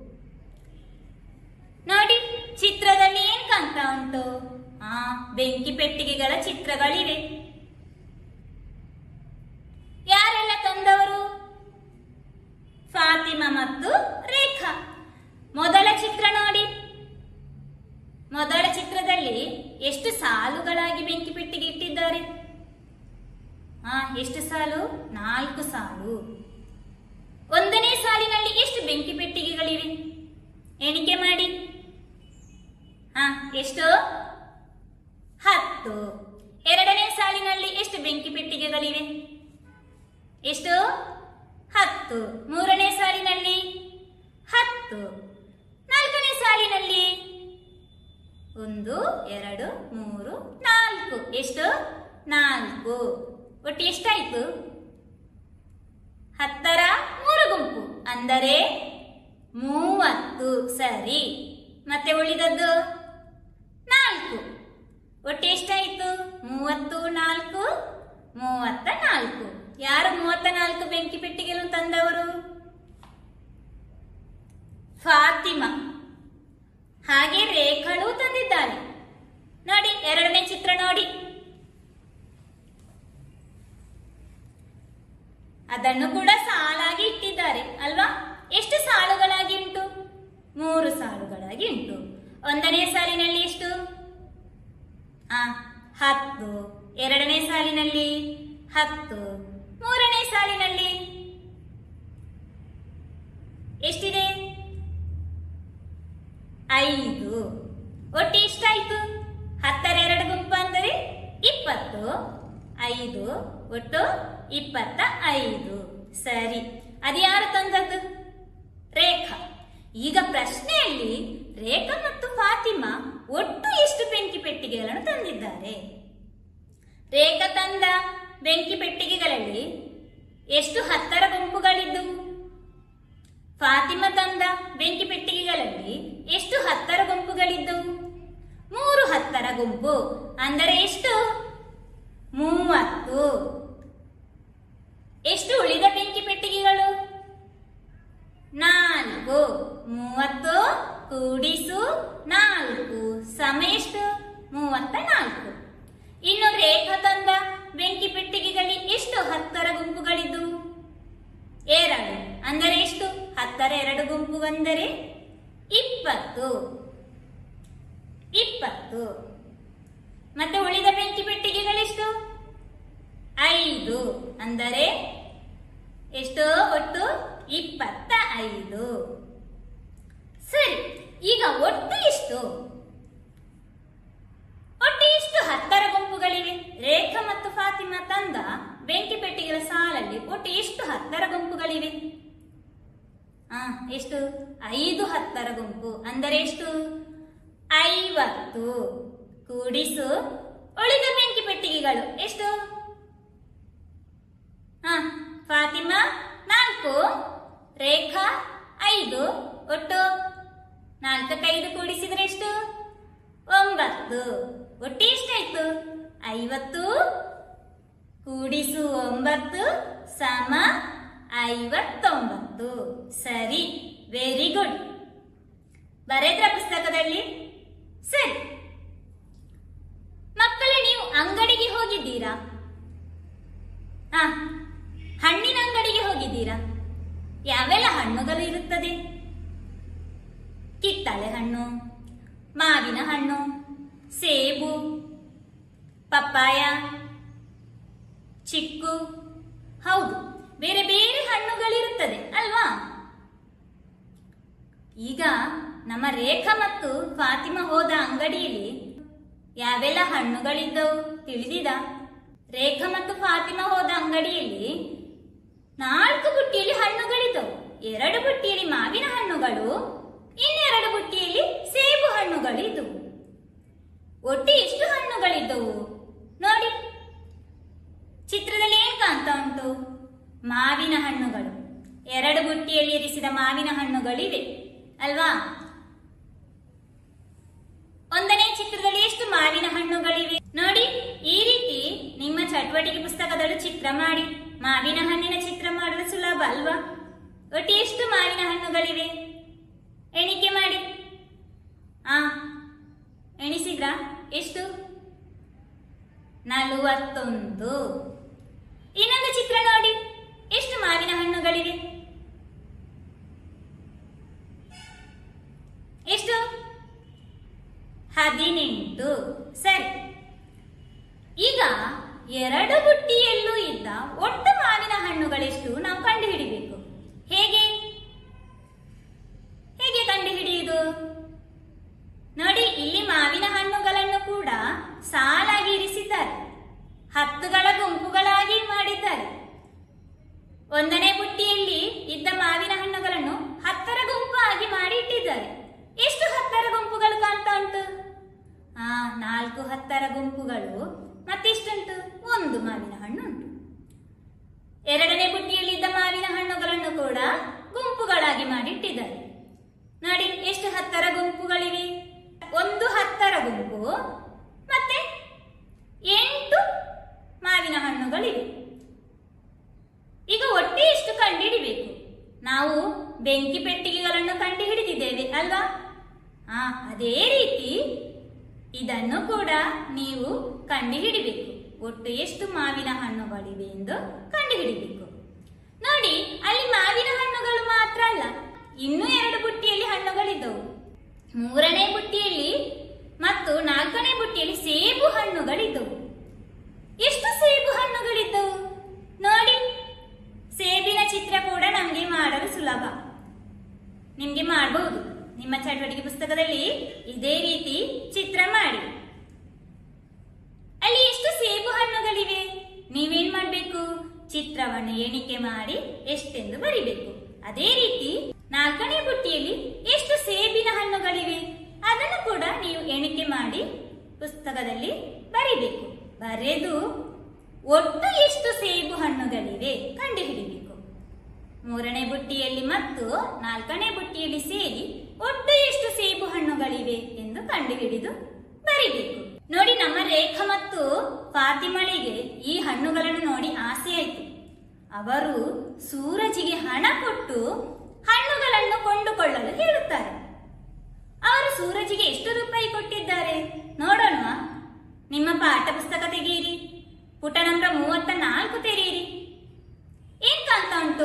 ನೋಡಿ ಚಿತ್ರದಲ್ಲಿ ಏನ್ ಕಾಣ್ತಾ ಉಂಟು ಆ ಬೆಂಕಿ ಪೆಟ್ಟಿಗೆಗಳ ಚಿತ್ರಗಳಿವೆ ಯಾರೆಲ್ಲ ತಂದವರು ಫಾತಿಮಾ ಮತ್ತು ರೇಖಾ ಮೊದಲ ಚಿತ್ರ ನೋಡಿ ಮೊದಲ ಚಿತ್ರದಲ್ಲಿ ಎಷ್ಟು ಸಾಲುಗಳಾಗಿ ಬೆಂಕಿ ಪೆಟ್ಟಿಗೆ ಇಟ್ಟಿದ್ದಾರೆ ಹಾ ಎಷ್ಟು ಸಾಲು ನಾಲ್ಕು ಸಾಲು ಒಂದನೇ ಸಾಲಿನಲ್ಲಿ ಎಷ್ಟು ಬೆಂಕಿ ಪೆಟ್ಟಿಗೆಗಳಿವೆ ಎಣಿಕೆ ಮಾಡಿ ಹಾ ಎಷ್ಟು ಹತ್ತು ಎರಡನೇ ಸಾಲಿನಲ್ಲಿ ಎಷ್ಟು ಬೆಂಕಿ ಪೆಟ್ಟಿಗೆಗಳಿವೆ ಎಷ್ಟು ಹತ್ತು ಮೂರನೇ ಸಾಲಿನಲ್ಲಿ ಹತ್ತು ನಾಲ್ಕನೇ ಸಾಲಿನಲ್ಲಿ ಒಂದು ಎರಡು ಮೂರು ನಾಲ್ಕು ಎಷ್ಟು ನಾಲ್ಕು ಒಟ್ಟು ಎಷ್ಟಾಯ್ತು ಹತ್ತರ ಮೂರು ಗುಂಪು ಅಂದರೆ ಮೂವತ್ತು ಸರಿ ಮತ್ತೆ ಉಳಿದದ್ದು ನಾಲ್ಕು ಒಟ್ಟು ಎಷ್ಟಾಯ್ತು ಮೂವತ್ತು ನಾಲ್ಕು ಮೂವತ್ತ ನಾಲ್ಕು ಯಾರು ಮೂವತ್ತ ನಾಲ್ಕು ಬೆಂಕಿ ಪೆಟ್ಟಿಗೆಯನ್ನು ತಂದವರು ಫಾತಿಮಾ ಹಾಗೆ ರೇಖಳು ತಂದಿದ್ದಾರೆ ನೋಡಿ ಎರಡನೇ ಚಿತ್ರ ನೋಡಿ ಅದನ್ನು ಕೂಡ ಸಾಲಾಗಿ ಇಟ್ಟಿದ್ದಾರೆ ಅಲ್ವಾ ಎಷ್ಟು ಸಾಲುಗಳಾಗಿ ಉಂಟು ಮೂರು ಸಾಲುಗಳಾಗಿ ಉಂಟು ಒಂದನೇ ಸಾಲಿನಲ್ಲಿ ಎಷ್ಟು ಆ ಹತ್ತು ಎರಡನೇ ಸಾಲಿನಲ್ಲಿ ಹತ್ತು ಮೂರನೇ ಸಾಲಿನಲ್ಲಿ ಎಷ್ಟಿದೆ ಐದು ಒಟ್ಟು ಎಷ್ಟಾಯ್ತು ಹತ್ತರ ಎರಡು ಗುಂಪು ಅಂದರೆ ಇಪ್ಪತ್ತು ಐದು ಒಟ್ಟು ಇಪ್ಪತ್ತ ಐದು ಸರಿ ಅದ್ಯಾರು ತಂದದ್ದು ರೇಖಾ ಈಗ ಪ್ರಶ್ನೆಯಲ್ಲಿ ರೇಖಾ ಮತ್ತು ಫಾತಿಮಾ ಒಟ್ಟು ಎಷ್ಟು ಬೆಂಕಿ ಪೆಟ್ಟಿಗೆಗಳನ್ನು ತಂದಿದ್ದಾರೆ ರೇಖಾ ತಂದ ಬೆಂಕಿ ಪೆಟ್ಟಿಗೆಗಳಲ್ಲಿ ಎಷ್ಟು ಹತ್ತರ ಗುಂಪುಗಳಿದ್ದವು ಫಾತಿಮಾ ತಂದ ಬೆಂಕಿ ಪೆಟ್ಟಿಗೆಗಳಲ್ಲಿ ಎಷ್ಟು ಹತ್ತರ ಗುಂಪುಗಳಿದ್ದವು ಮೂರು ಹತ್ತರ ಗುಂಪು ಅಂದರೆ ಎಷ್ಟು ಮೂವತ್ತು ಎಷ್ಟು ಉಳಿದ ಬೆಂಕಿ ಪೆಟ್ಟಿಗೆಗಳು ನಾಲ್ಕು ಮೂವತ್ತು ಕೂಡಿಸು ನಾಲ್ಕು ಸಮ ಎಷ್ಟು ಮೂವತ್ತ ನಾಲ್ಕು ಇನ್ನು ರೇಖಾ ತಂದ ಬೆಂಕಿ ಪೆಟ್ಟಿಗೆಗಳಲ್ಲಿ ಎಷ್ಟು ಹತ್ತರ ಗುಂಪುಗಳಿದ್ದು ಎರಡು ಅಂದರೆ ಎಷ್ಟು ಹತ್ತರ ಎರಡು ಗುಂಪು ಅಂದರೆ ಇಪ್ಪತ್ತು ಇಪ್ಪತ್ತು ಮತ್ತೆ ಉಳಿದ ಬೆಂಕಿ ಪೆಟ್ಟಿಗೆಗಳೆಷ್ಟು ಐದು ಅಂದರೆ ಎಷ್ಟು ಒಟ್ಟು ಇಪ್ಪತ್ತ ಐದು ಸರಿ ಈಗ ಒಟ್ಟು ಎಷ್ಟು ಒಟ್ಟು ಎಷ್ಟು ಹತ್ತರ ಗುಂಪುಗಳಿವೆ ರೇಖಾ ಮತ್ತು ಫಾತಿಮಾ ತಂದ ಬೆಂಕಿ ಪೆಟ್ಟಿಗೆಗಳ ಸಾಲಲ್ಲಿ ಒಟ್ಟು ಎಷ್ಟು ಹತ್ತರ ಗುಂಪುಗಳಿವೆ ಆ ಎಷ್ಟು ಐದು ಹತ್ತರ ಗುಂಪು ಅಂದರೆ ಎಷ್ಟು ಐವತ್ತು ಕೂಡಿಸು ಉಳಿದ ಬೆಂಕಿ ಪೆಟ್ಟಿಗೆಗಳು ಎಷ್ಟು ಹ ಫಾತಿಮಾ ನಾಲ್ಕು ರೇಖಾ ಐದು ಒಟ್ಟು ನಾಲ್ಕಕ್ಕೈದು ಕೂಡಿಸಿದ್ರೆ ಎಷ್ಟು ಒಂಬತ್ತು ಒಟ್ಟು ಎಷ್ಟಾಯ್ತು ಐವತ್ತು ಕೂಡಿಸು ಒಂಬತ್ತು ಸಮ ಐವತ್ತೊಂಬತ್ತು ಸರಿ ವೆರಿ ಗುಡ್ ಬರೆದ್ರ ಪುಸ್ತಕದಲ್ಲಿ ಸರಿ ಮಕ್ಕಳೇ ನೀವು ಅಂಗಡಿಗೆ ಹೋಗಿದ್ದೀರಾ ಹಾ ಹಣ್ಣಿನ ಅಂಗಡಿಗೆ ಹೋಗಿದ್ದೀರಾ ಯಾವೆಲ್ಲ ಹಣ್ಣುಗಳು ಇರುತ್ತದೆ ಕಿತ್ತಳೆ ಹಣ್ಣು ಮಾವಿನ ಹಣ್ಣು ಸೇಬು ಪಪ್ಪಾಯ ಚಿಕ್ಕು ಹೌದು ಬೇರೆ ಬೇರೆ ಹಣ್ಣುಗಳಿರುತ್ತದೆ ಅಲ್ವಾ ಈಗ ನಮ್ಮ ರೇಖಾ ಮತ್ತು ಫಾತಿಮಾ ಹೋದ ಅಂಗಡಿಯಲ್ಲಿ ಯಾವೆಲ್ಲ ಹಣ್ಣುಗಳಿದ್ದವು ತಿಳಿದಿದ ರೇಖಾ ಮತ್ತು ಫಾತಿಮಾ ಹೋದ ಅಂಗಡಿಯಲ್ಲಿ ನಾಲ್ಕು ಬುಟ್ಟಿಯಲ್ಲಿ ಹಣ್ಣುಗಳಿದ್ದವು ಎರಡು ಬುಟ್ಟಿಯಲ್ಲಿ ಮಾವಿನ ಹಣ್ಣುಗಳು ಇನ್ನೆರಡು ಬುಟ್ಟಿಯಲ್ಲಿ ಸೇಬು ಹಣ್ಣುಗಳು ಇದ್ದವು ಒಟ್ಟು ಎಷ್ಟು ಹಣ್ಣುಗಳಿದ್ದವು ನೋಡಿ ಚಿತ್ರದಲ್ಲಿ ಏನ್ ಕಾಣ್ತಾ ಉಂಟು ಮಾವಿನ ಹಣ್ಣುಗಳು ಎರಡು ಬುಟ್ಟಿಯಲ್ಲಿ ಇರಿಸಿದ ಮಾವಿನ ಹಣ್ಣುಗಳಿವೆ ಅಲ್ವಾ ಒಂದನೇ ಚಿತ್ರದಲ್ಲಿ ಎಷ್ಟು ಮಾವಿನ ಹಣ್ಣುಗಳಿವೆ ನೋಡಿ ಈ ರೀತಿ ನಿಮ್ಮ ಚಟುವಟಿಕೆ ಪುಸ್ತಕದಲ್ಲೂ ಚಿತ್ರ ಮಾಡಿ ಮಾವಿನ ಹಣ್ಣಿನ ಚಿತ್ರ ಮಾಡಲು ಸುಲಭ ಅಲ್ವಾ ಒಟ್ಟು ಎಷ್ಟು ಮಾವಿನ ಹಣ್ಣುಗಳಿವೆ ಎಣಿಕೆ ಮಾಡಿ ಆ ಎಣಿಸಿದ್ರಾ ಎಷ್ಟು ನಲವತ್ತೊಂದು ಇನ್ನೊಂದು ಚಿತ್ರ ನೋಡಿ ಎಷ್ಟು ಮಾವಿನ ಹಣ್ಣುಗಳಿವೆ ಎಷ್ಟು ಹದಿನೆಂಟು ಸರಿ ಈಗ ಎರಡು ಬುಟ್ಟಿಯಲ್ಲೂ ಇದ್ದ ಒಟ್ಟು ಮಾವಿನ ಹಣ್ಣುಗಳೆಷ್ಟು ನಾವು ಕಂಡುಹಿಡಿಬೇಕು ಹೇಗೆ ಹೇಗೆ ಕಂಡುಹಿಡಿಯುವುದು ನೋಡಿ ಇಲ್ಲಿ ಮಾವಿನ ಹಣ್ಣುಗಳನ್ನು ಕೂಡ ಸಾಲಾಗಿ ಇರಿಸಿದ್ದಾರೆ ಹತ್ತುಗಳ ಗುಂಪುಗಳಾಗಿ ಮಾಡಿದ್ದಾರೆ ಒಂದನೇ ಬುಟ್ಟಿಯಲ್ಲಿ ಇದ್ದ ಮಾವಿನ ಹಣ್ಣುಗಳನ್ನು ಹತ್ತರ ಗುಂಪಾಗಿ ಮಾಡಿ ಇಟ್ಟಿದ್ದಾರೆ ಎಷ್ಟು ಹತ್ತರ ಗುಂಪುಗಳು ಕಾಣ್ತಾ ಉಂಟು ಆ ನಾಲ್ಕು ಹತ್ತರ ಗುಂಪುಗಳು ಮತ್ತೆಷ್ಟುಂಟು ಒಂದು ಮಾವಿನ ಹಣ್ಣು ಉಂಟು ಎರಡನೇ ಬುಟ್ಟಿಯಲ್ಲಿದ್ದ ಮಾವಿನ ಹಣ್ಣುಗಳನ್ನು ಕೂಡ ಗುಂಪುಗಳಾಗಿ ಮಾಡಿಟ್ಟಿದ್ದಾರೆ ನೋಡಿ ಎಷ್ಟು ಹತ್ತರ ಗುಂಪುಗಳಿವೆ ಒಂದು ಹತ್ತರ ಗುಂಪು ಮತ್ತೆ ಎಂಟು ಮಾವಿನ ಹಣ್ಣುಗಳಿವೆ ಈಗ ಒಟ್ಟೆ ಎಷ್ಟು ಕಂಡುಹಿಡಿಬೇಕು ನಾವು ಬೆಂಕಿ ಪೆಟ್ಟಿಗೆಗಳನ್ನು ಕಂಡು ಹಿಡಿದಿದ್ದೇವೆ ಅಲ್ವಾ ಆ ಅದೇ ರೀತಿ ಇದನ್ನು ಕೂಡ ನೀವು ಕಂಡುಹಿಡಿಬೇಕು ಒಟ್ಟು ಎಷ್ಟು ಮಾವಿನ ಹಣ್ಣುಗಳಿವೆ ಎಂದು ಕಂಡುಹಿಡಿಬೇಕು ನೋಡಿ ಅಲ್ಲಿ ಮಾವಿನ ಹಣ್ಣುಗಳು ಮಾತ್ರ ಅಲ್ಲ ಇನ್ನೂ ಎರಡು ಬುಟ್ಟಿಯಲ್ಲಿ ಹಣ್ಣುಗಳಿದ್ದವು ಮೂರನೇ ಬುಟ್ಟಿಯಲ್ಲಿ ಮತ್ತು ನಾಲ್ಕನೇ ಬುಟ್ಟಿಯಲ್ಲಿ ಸೇಬು ಹಣ್ಣುಗಳಿದ್ದವು ಎಷ್ಟು ಸೇಬು ಹಣ್ಣುಗಳಿದ್ದವು ನೋಡಿ ಸೇಬಿನ ಚಿತ್ರ ಕೂಡ ನಮಗೆ ಮಾಡಲು ಸುಲಭ ನಿಮ್ಗೆ ಮಾಡಬಹುದು ನಿಮ್ಮ ಚಟುವಟಿಕೆ ಪುಸ್ತಕದಲ್ಲಿ ಇದೇ ರೀತಿ ಚಿತ್ರ ಮಾಡಿ ಅಲ್ಲಿ ಎಷ್ಟು ಸೇಬು ಹಣ್ಣುಗಳಿವೆ ನೀವೇನ್ ಮಾಡ್ಬೇಕು ಚಿತ್ರವನ್ನು ಎಣಿಕೆ ಮಾಡಿ ಎಷ್ಟೆಂದು ಬರಿಬೇಕು ಅದೇ ರೀತಿ ನಾಲ್ಕನೇ ಬುಟ್ಟಿಯಲ್ಲಿ ಎಷ್ಟು ಸೇಬಿನ ಹಣ್ಣುಗಳಿವೆ ಅದನ್ನು ಕೂಡ ನೀವು ಎಣಿಕೆ ಮಾಡಿ ಪುಸ್ತಕದಲ್ಲಿ ಬರಿಬೇಕು ಬರೆದು ಒಟ್ಟು ಎಷ್ಟು ಸೇಬು ಹಣ್ಣುಗಳಿವೆ ಕಂಡುಹಿಡಿಬೇಕು ಮೂರನೇ ಬುಟ್ಟಿಯಲ್ಲಿ ಮತ್ತು ನಾಲ್ಕನೇ ಬುಟ್ಟಿಯಲ್ಲಿ ಸೇರಿ ಒಟ್ಟು ಎಷ್ಟು ಸೇಬು ಹಣ್ಣುಗಳಿವೆ ಎಂದು ಕಂಡುಹಿಡಿದು ಬರಿಬೇಕು ನೋಡಿ ನಮ್ಮ ರೇಖಾ ಮತ್ತು ಫಾತಿಮಳಿಗೆ ಈ ಹಣ್ಣುಗಳನ್ನು ನೋಡಿ ಆಸೆ ಆಯ್ತು ಅವರು ಸೂರಜಿಗೆ ಹಣ ಕೊಟ್ಟು ಹಣ್ಣುಗಳನ್ನು ಕೊಂಡುಕೊಳ್ಳಲು ಹೇಳುತ್ತಾರೆ ಅವರು ಸೂರಜಿಗೆ ಎಷ್ಟು ರೂಪಾಯಿ ಕೊಟ್ಟಿದ್ದಾರೆ ನೋಡೋಣವಾ ನಿಮ್ಮ ಪಾಠ ಪುಸ್ತಕ ತೆಗೆಯಿರಿ ಪುಟ ನಂಬರ್ ಮೂವತ್ತ ನಾಲ್ಕು ತೆರೆಯಿರಿ ಏನ್ ಕಾಣ್ತಾ ಉಂಟು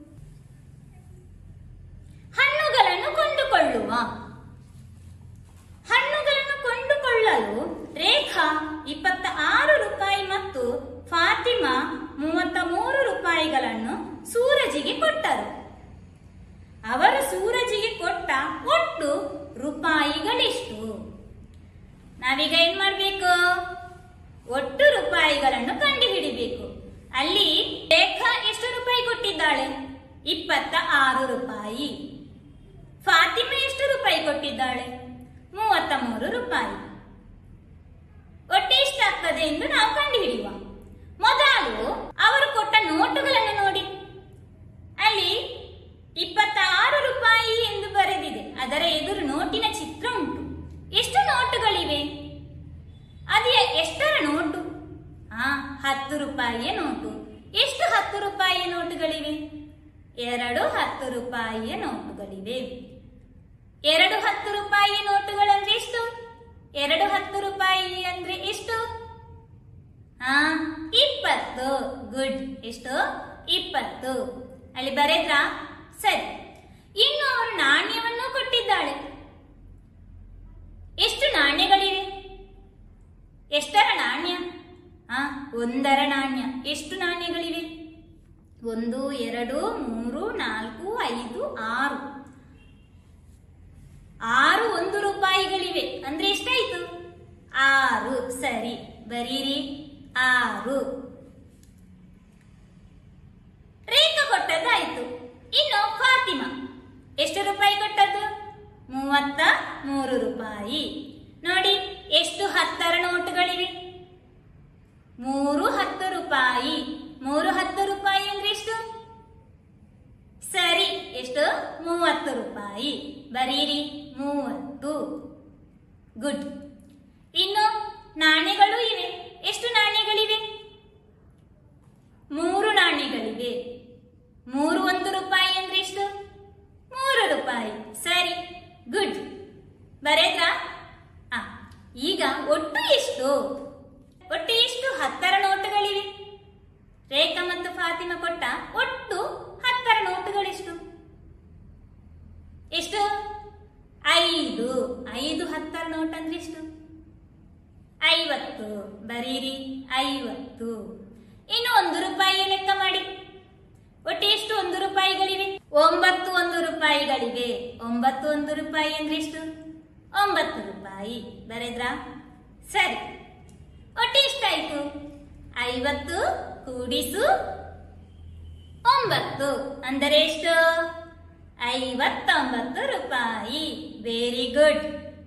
ಹಣ್ಣುಗಳನ್ನು ಕೊಂಡುಕೊಳ್ಳುವ ಹಣ್ಣುಗಳನ್ನು ಕೊಂಡುಕೊಳ್ಳಲು ರೇಖಾ ಇಪ್ಪತ್ತ ಆರು ರೂಪಾಯಿ ಮತ್ತು ಫಾತಿಮಾ ಮೂವತ್ತ ಮೂರು ರೂಪಾಯಿಗಳನ್ನು ಸೂರಜಿಗೆ ಕೊಟ್ಟರು ಅವರು ಸೂರಜಿಗೆ ಕೊಟ್ಟ ಒಟ್ಟು ರೂಪಾಯಿಗಳೆಷ್ಟು ನಾವೀಗ ಏನ್ ಮಾಡ್ಬೇಕು ಒಟ್ಟು ರೂಪಾಯಿಗಳನ್ನು ಕಂಡುಹಿಡಿಬೇಕು ಅಲ್ಲಿ ರೇಖಾ ಎಷ್ಟು ರೂಪಾಯಿ ಕೊಟ್ಟಿದ್ದಾಳೆ ಇಪ್ಪತ್ತ ಆರು ರೂಪಾಯಿ ಫಾತಿಮಾ ಎಷ್ಟು ರೂಪಾಯಿ ಕೊಟ್ಟಿದ್ದಾಳೆ ಮೂವತ್ತ ಮೂರು ರೂಪಾಯಿ ಒಟ್ಟು ಎಷ್ಟಾಗ್ತದೆ ಎಂದು ನಾವು ಕಂಡುಹಿಡಿಯುವ ಮೊದಲು ಅವರು ಕೊಟ್ಟ ನೋಟುಗಳನ್ನು ನೋಡಿ ಅಲ್ಲಿ ಇಪ್ಪತ್ತ ಆರು ರೂಪಾಯಿ ಎಂದು ಬರೆದಿದೆ ಅದರ ಎದುರು ನೋಟಿನ ಚಿತ್ರ ಉಂಟು ಎಷ್ಟು ನೋಟುಗಳಿವೆ ಅದು ಎಷ್ಟರ ನೋಟು ಆ ಹತ್ತು ರೂಪಾಯಿಯ ನೋಟು ಎಷ್ಟು ಹತ್ತು ರೂಪಾಯಿಯ ನೋಟುಗಳಿವೆ ಎರಡು ಹತ್ತು ರೂಪಾಯಿಯ ನೋಟುಗಳಿವೆ ಎರಡು ಹತ್ತು ರೂಪಾಯಿಯ ನೋಟುಗಳಂದ್ರೆ ಎಷ್ಟು ಎರಡು ಹತ್ತು ರೂಪಾಯಿ ಅಂದ್ರೆ ಎಷ್ಟು ಹಾ ಇಪ್ಪತ್ತು ಗುಡ್ ಎಷ್ಟು ಇಪ್ಪತ್ತು ಅಲ್ಲಿ ಬರೆದ್ರಾ ಸರಿ ಇನ್ನು ಅವರು ನಾಣ್ಯವನ್ನು ಕೊಟ್ಟಿದ್ದಾಳೆ ಎಷ್ಟು ನಾಣ್ಯಗಳಿವೆ ಎಷ್ಟರ ನಾಣ್ಯ ಆ ಒಂದರ ನಾಣ್ಯ ಎಷ್ಟು ನಾಣ್ಯಗಳಿವೆ ಒಂದು ಎರಡು ಮೂರು ನಾಲ್ಕು ಐದು ಆರು ಆರು ಒಂದು ರೂಪಾಯಿಗಳಿವೆ ಅಂದ್ರೆ ಎಷ್ಟಾಯ್ತು ಆರು ಸರಿ ಬರೀರಿ ಆರು ರೇಖಾ ಕೊಟ್ಟದ್ದಾಯ್ತು ಇನ್ನು ಫಾತಿಮಾ ಎಷ್ಟು ರೂಪಾಯಿ ಕೊಟ್ಟದ್ದು ಮೂವತ್ತ ಮೂರು ರೂಪಾಯಿ ನೋಡಿ ಎಷ್ಟು ಹತ್ತರ ನೋಟುಗಳಿವೆ ಮೂರು ಹತ್ತು ರೂಪಾಯಿ ಮೂರು ಹತ್ತು ರೂಪಾಯಿ ಅಂದ್ರೆ ಎಷ್ಟು ಸರಿ ಎಷ್ಟು ಮೂವತ್ತು ರೂಪಾಯಿ ಬರೀರಿ ಮೂವತ್ತು ಗುಡ್ ಇನ್ನು ನಾಣ್ಯಗಳು ಇವೆ ಎಷ್ಟು ನಾಣ್ಯಗಳಿವೆ ಮೂರು ನಾಣ್ಯಗಳಿವೆ ಮೂರು ಒಂದು ರೂಪಾಯಿ ಅಂದ್ರೆ ಎಷ್ಟು ಮೂರು ರೂಪಾಯಿ ಸರಿ ಗುಡ್ ಬರೆದ್ರಾ ಆ, ಈಗ ಒಟ್ಟು ಎಷ್ಟು ಒಟ್ಟು ಎಷ್ಟು ಹತ್ತರ ನೋಟುಗಳಿವೆ ರೇಖಾ ಮತ್ತು ಫಾತಿಮಾ ಕೊಟ್ಟ ಒಟ್ಟು ಹತ್ತರ ನೋಟುಗಳೆಷ್ಟು ಎಷ್ಟು ಐದು ಐದು ಹತ್ತರ ನೋಟ್ ಅಂದ್ರೆ ಎಷ್ಟು ಐವತ್ತು ಬರೀರಿ ಐವತ್ತು ಇನ್ನು ಒಂದು ರೂಪಾಯಿಯ ಲೆಕ್ಕ ಮಾಡಿ ಒಟ್ಟು ಎಷ್ಟು ಒಂದು ರೂಪಾಯಿಗಳಿವೆ ಒಂಬತ್ತು ಒಂದು ರೂಪಾಯಿಗಳಿವೆ ಒಂಬತ್ತು ಒಂದು ರೂಪಾಯಿ ಅಂದ್ರೆ ಎಷ್ಟು ಒಂಬತ್ತು ರೂಪಾಯಿ ಬರೆದ್ರಾ ಸರಿ ಒಟ್ಟು ಎಷ್ಟಾಯ್ತು ಐವತ್ತು ಕೂಡಿಸು ಒಂಬತ್ತು ಅಂದರೆ ಎಷ್ಟು ಐವತ್ತೊಂಬತ್ತು ರೂಪಾಯಿ ವೆರಿ ಗುಡ್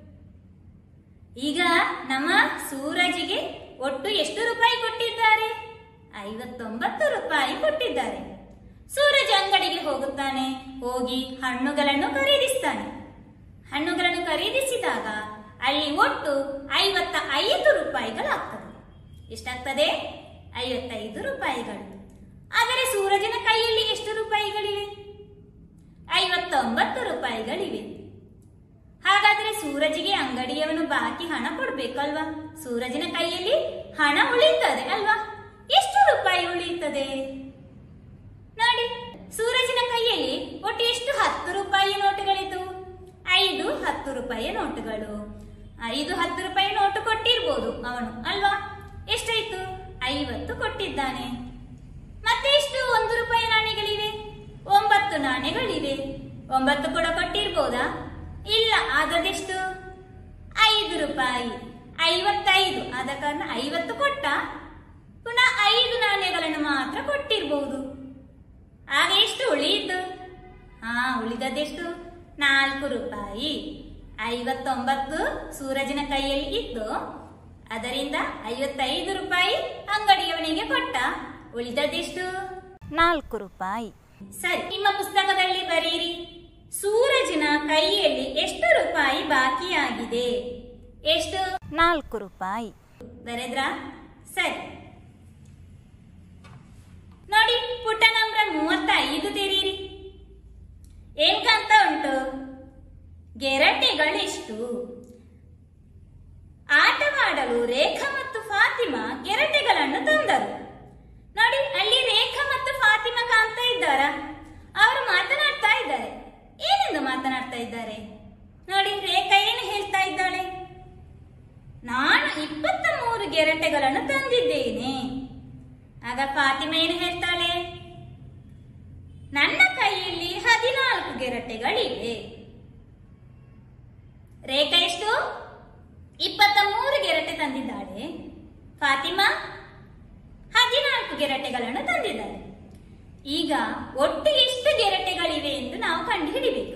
ಈಗ ನಮ್ಮ ಸೂರಜಿಗೆ ಒಟ್ಟು ಎಷ್ಟು ರೂಪಾಯಿ ಕೊಟ್ಟಿದ್ದಾರೆ ಐವತ್ತೊಂಬತ್ತು ರೂಪಾಯಿ ಕೊಟ್ಟಿದ್ದಾರೆ ಸೂರಜ್ ಅಂಗಡಿಗೆ ಹೋಗುತ್ತಾನೆ ಹೋಗಿ ಹಣ್ಣುಗಳನ್ನು ಖರೀದಿಸ್ತಾನೆ ಹಣ್ಣುಗಳನ್ನು ಖರೀದಿಸಿದಾಗ ಅಲ್ಲಿ ಒಟ್ಟು ಐವತ್ತ ಐದು ರೂಪಾಯಿಗಳಾಗ್ತದೆ ಎಷ್ಟಾಗ್ತದೆ ಐವತ್ತೈದು ರೂಪಾಯಿಗಳು ಆದರೆ ಸೂರಜನ ಕೈಯಲ್ಲಿ ಎಷ್ಟು ರೂಪಾಯಿಗಳಿವೆ ಐವತ್ತೊಂಬತ್ತು ರೂಪಾಯಿಗಳಿವೆ ಹಾಗಾದ್ರೆ ಸೂರಜಿಗೆ ಅಂಗಡಿಯವನು ಬಾಕಿ ಹಣ ಕೊಡ್ಬೇಕಲ್ವಾ ಸೂರಜಿನ ಕೈಯಲ್ಲಿ ಹಣ ಉಳಿಯುತ್ತದೆ ಅಲ್ವಾ ಎಷ್ಟು ರೂಪಾಯಿ ಉಳಿಯುತ್ತದೆ ನೋಡಿ ಸೂರಜಿನ ಕೈಯಲ್ಲಿ ಒಟ್ಟು ಎಷ್ಟು ಹತ್ತು ರೂಪಾಯಿ ನೋಟುಗಳಿತು ಐದು ಹತ್ತು ರೂಪಾಯಿಯ ನೋಟುಗಳು ಐದು ಹತ್ತು ರೂಪಾಯಿ ನೋಟು ಕೊಟ್ಟಿರ್ಬೋದು ಅವನು ಅಲ್ವಾ ಎಷ್ಟಾಯ್ತು ಐವತ್ತು ಕೊಟ್ಟಿದ್ದಾನೆ ಮತ್ತೆ ಎಷ್ಟು ಒಂದು ರೂಪಾಯಿ ನಾಣ್ಯಗಳಿವೆ ಒಂಬತ್ತು ನಾಣ್ಯಗಳಿವೆ ಒಂಬತ್ತು ಕೂಡ ಕೊಟ್ಟಿರ್ಬೋದಾ ಇಲ್ಲ ಆದದೆಷ್ಟು ಐದು ರೂಪಾಯಿ ಐವತ್ತೈದು ಆದ ಕಾರಣ ಐವತ್ತು ಕೊಟ್ಟ ಪುನಃ ಐದು ನಾಣ್ಯಗಳನ್ನು ಮಾತ್ರ ಕೊಟ್ಟಿರ್ಬಹುದು ಆಗ ಎಷ್ಟು ಉಳಿಯಿತು ಹಾ ಉಳಿದದೆಷ್ಟು ನಾಲ್ಕು ರೂಪಾಯಿ ಐವತ್ತೊಂಬತ್ತು ಸೂರಜನ ಕೈಯಲ್ಲಿ ಇತ್ತು ಅದರಿಂದ ಐವತ್ತೈದು ರೂಪಾಯಿ ಅಂಗಡಿಯವನಿಗೆ ಕೊಟ್ಟ ಉಳಿದದೆಷ್ಟು ನಾಲ್ಕು ರೂಪಾಯಿ ಸರಿ ನಿಮ್ಮ ಪುಸ್ತಕದಲ್ಲಿ ಬರೀರಿ ಸೂರಜನ ಕೈಯಲ್ಲಿ ಎಷ್ಟು ರೂಪಾಯಿ ಬಾಕಿಯಾಗಿದೆ ಎಷ್ಟು ನಾಲ್ಕು ರೂಪಾಯಿ ಬರೆದ್ರಾ ಸರಿ ನೋಡಿ ಪುಟ ನಂಬರ್ ಮೂವತ್ತೈದು ತೆರೀರಿ ಏನ್ ಕಾಣ್ತಾ ಉಂಟು ಗೆರಟೆಗಳೆಷ್ಟು ಆಟವಾಡಲು ರೇಖಾ ಮತ್ತು ಫಾತಿಮಾ ಗೆರಟೆಗಳನ್ನು ತಂದರು ನೋಡಿ ಅಲ್ಲಿ ರೇಖಾ ಮತ್ತು ಫಾತಿಮಾ ಕಾಣ್ತಾ ಇದ್ದಾರಾ ಅವರು ಮಾತನಾಡ್ತಾ ಇದ್ದಾರೆ ಏನೆಂದು ಮಾತನಾಡ್ತಾ ಇದ್ದಾರೆ ನೋಡಿ ರೇಖಾ ಏನು ಹೇಳ್ತಾ ಇದ್ದಾಳೆ ನಾನು ಇಪ್ಪತ್ತ ಮೂರು ಗೆರಟೆಗಳನ್ನು ತಂದಿದ್ದೇನೆ ಆಗ ಫಾತಿಮಾ ಏನು ಹೇಳ್ತಾಳೆ ನನ್ನ ಕೈಯಲ್ಲಿ ಹದಿನಾಲ್ಕು ಗೆರಟೆಗಳಿವೆ ರೇಖಾ ಎಷ್ಟು ಇಪ್ಪತ್ತ ಮೂರು ಗೆರಟೆ ತಂದಿದ್ದಾಳೆ ಫಾತಿಮಾ ಹದಿನಾಲ್ಕು ಗೆರಟೆಗಳನ್ನು ತಂದಿದ್ದಾಳೆ ಈಗ ಒಟ್ಟು ಎಷ್ಟು ಗೆರಟೆಗಳಿವೆ ಎಂದು ನಾವು ಕಂಡುಹಿಡಿಬೇಕು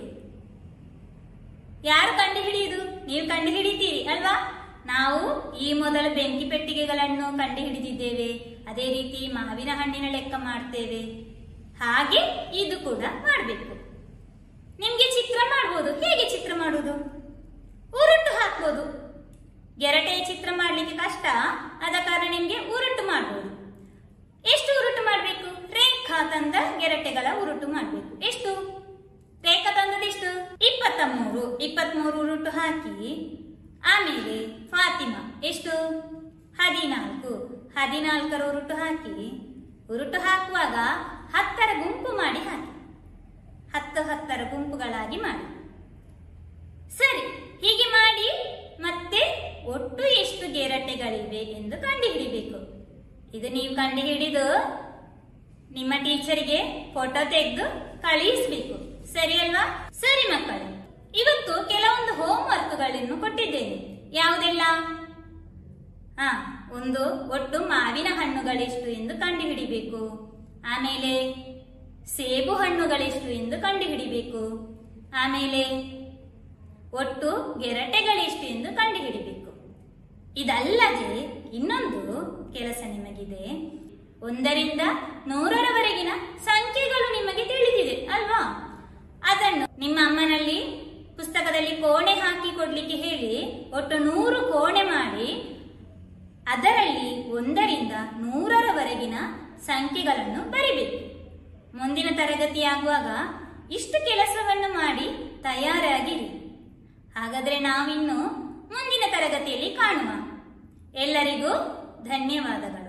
ಯಾರು ಕಂಡುಹಿಡಿಯುವುದು ನೀವು ಕಂಡುಹಿಡಿತೀರಿ ಅಲ್ವಾ ನಾವು ಈ ಮೊದಲು ಬೆಂಕಿ ಪೆಟ್ಟಿಗೆಗಳನ್ನು ಕಂಡುಹಿಡಿದಿದ್ದೇವೆ ಅದೇ ರೀತಿ ಮಾವಿನ ಹಣ್ಣಿನ ಲೆಕ್ಕ ಮಾಡ್ತೇವೆ ಹಾಗೆ ಇದು ಕೂಡ ಮಾಡಬೇಕು ನಿಮ್ಗೆ ಚಿತ್ರ ಮಾಡ್ಬೋದು ಹೇಗೆ ಚಿತ್ರ ಮಾಡುವುದು ಉರುಟು ಹಾಕ್ಬೋದು ಗೆರಟೆಯ ಚಿತ್ರ ಮಾಡ್ಲಿಕ್ಕೆ ಕಷ್ಟ ಆದ ಕಾರಣ ನಿಮ್ಗೆ ಉರುಟು ಮಾಡ್ಬೋದು ಎಷ್ಟು ಉರುಟು ಮಾಡಬೇಕು ರೇಖಾ ತಂದ ಗೆರಟೆಗಳ ಉರುಟು ಮಾಡಬೇಕು ಎಷ್ಟು ರೇಖಾ ತಂದದೆಷ್ಟು ಇಪ್ಪತ್ತ ಮೂರು ಇಪ್ಪತ್ತ್ ಮೂರು ಉರುಟು ಹಾಕಿ ಆಮೇಲೆ ಫಾತಿಮಾ ಎಷ್ಟು ಹದಿನಾಲ್ಕು ಹದಿನಾಲ್ಕರ ಉರುಟು ಹಾಕಿ ಉರುಟು ಹಾಕುವಾಗ ಹತ್ತರ ಗುಂಪು ಮಾಡಿ ಹಾಕಿ ಹತ್ತು ಹತ್ತರ ಗುಂಪುಗಳಾಗಿ ಮಾಡಿ ಸರಿ ಹೀಗೆ ಮಾಡಿ ಮತ್ತೆ ಒಟ್ಟು ಎಷ್ಟು ಗೆರಟೆಗಳಿವೆ ಎಂದು ಕಂಡುಹಿಡಿಬೇಕು ಇದು ನೀವು ಕಂಡುಹಿಡಿದು ನಿಮ್ಮ ಟೀಚರಿಗೆ ಫೋಟೋ ತೆಗೆದು ಕಳುಹಿಸಬೇಕು ಸರಿ ಅಲ್ವಾ ಸರಿ ಮಕ್ಕಳು ಇವತ್ತು ಕೆಲವೊಂದು ಹೋಮ್ ವರ್ಕ್ಗಳನ್ನು ಕೊಟ್ಟಿದ್ದೇನೆ ಯಾವುದೆಲ್ಲ ಹಾ ಒಂದು ಒಟ್ಟು ಮಾವಿನ ಹಣ್ಣುಗಳೆಷ್ಟು ಎಂದು ಕಂಡುಹಿಡಿಬೇಕು ಆಮೇಲೆ ಸೇಬು ಹಣ್ಣುಗಳೆಷ್ಟು ಎಂದು ಕಂಡುಹಿಡಿಬೇಕು ಆಮೇಲೆ ಒಟ್ಟು ಗೆರಟೆಗಳೆಷ್ಟು ಎಂದು ಕಂಡುಹಿಡಿಬೇಕು ಇದಲ್ಲದೆ ಇನ್ನೊಂದು ಕೆಲಸ ನಿಮಗಿದೆ ಒಂದರಿಂದ ನೂರರವರೆಗಿನ ಸಂಖ್ಯೆಗಳು ನಿಮಗೆ ತಿಳಿದಿದೆ ಅಲ್ವಾ ಅದನ್ನು ನಿಮ್ಮ ಅಮ್ಮನಲ್ಲಿ ಪುಸ್ತಕದಲ್ಲಿ ಕೋಣೆ ಹಾಕಿ ಕೊಡ್ಲಿಕ್ಕೆ ಹೇಳಿ ಒಟ್ಟು ನೂರು ಕೋಣೆ ಮಾಡಿ ಅದರಲ್ಲಿ ಒಂದರಿಂದ ನೂರರವರೆಗಿನ ಸಂಖ್ಯೆಗಳನ್ನು ಬರಿಬೇಕು ಮುಂದಿನ ತರಗತಿಯಾಗುವಾಗ ಇಷ್ಟು ಕೆಲಸವನ್ನು ಮಾಡಿ ತಯಾರಾಗಿರಿ ಹಾಗಾದ್ರೆ ನಾವಿನ್ನು ಮುಂದಿನ ತರಗತಿಯಲ್ಲಿ ಕಾಣುವ ಎಲ್ಲರಿಗೂ ಧನ್ಯವಾದಗಳು